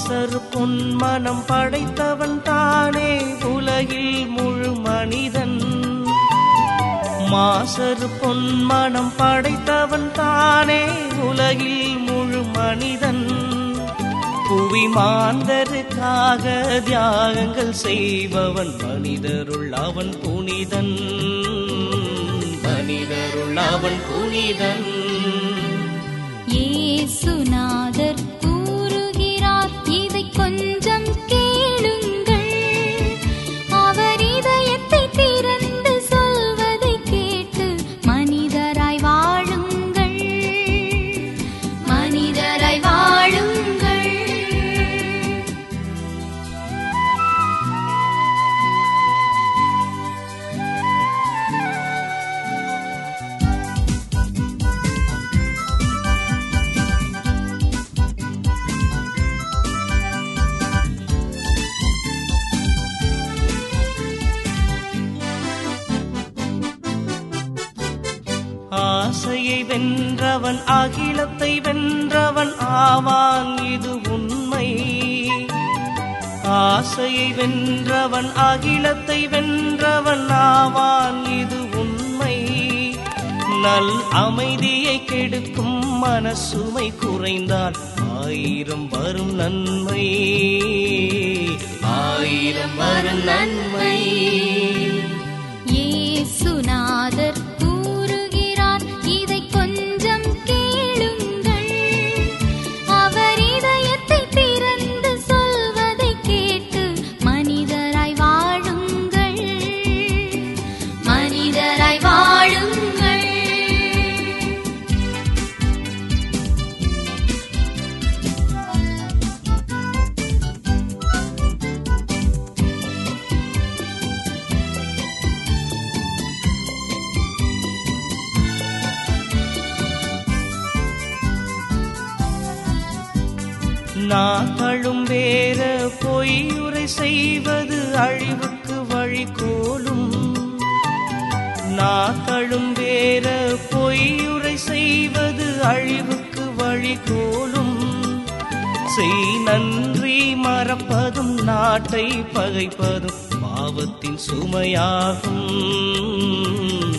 மாசரு பொன்மனம் படைத்தவன் தானே உலகில் முழு மனிதன் மாசரு பொன்மனம் படைத்தவன் தானே உலகில் முழு மனிதன் புவி மாந்தருக்காக தியாகங்கள் செய்பவன் மனிதருள் அவன் புனிதன் மனிதருள் அவன் புனிதன் இயேசுநாதர் கூறுகிறார் இதை கொஞ்சம் கேளுங்கள் அவர் இதயத்தை திறந்து சொல்வதை கேட்டு மனிதராய் வாழுங்கள் மனிதராய் வாழுங்கள் ஆசையை வென்றவன் அகிலத்தை வென்றவன் ஆவான் இது உண்மை ஆசையை வென்றவன் அகிலத்தை வென்றவன் ஆவான் இது உண்மை நல் அமைதியை கெடுக்கும் மனசுமை குறைந்தால் ஆயிரம் வரும் நன்மை ஆயிரம் வரும் நன்மை இயேசுநாதர் கூறுகிறார் இதை கொஞ்சம் கேளுங்கள் அவர் இதயத்தை திறந்து சொல்வதை கேட்டு மனிதராய் வாழுங்கள் மனிதராய் வாழுங்கள் நாங்களும் வேற பொய்யுரை செய்வது அழிவுக்கு வழிகோலும் நாங்களும் வேற பொய்யுரை செய்வது அழிவுக்கு வழிகோலும் செய் நன்றி மறப்பதும் நாட்டை பகைப்பதும் பாவத்தின் சுமையாகும்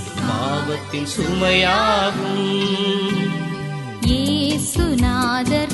பாவத்தின் சுமையாகும் இயேசுநாதர்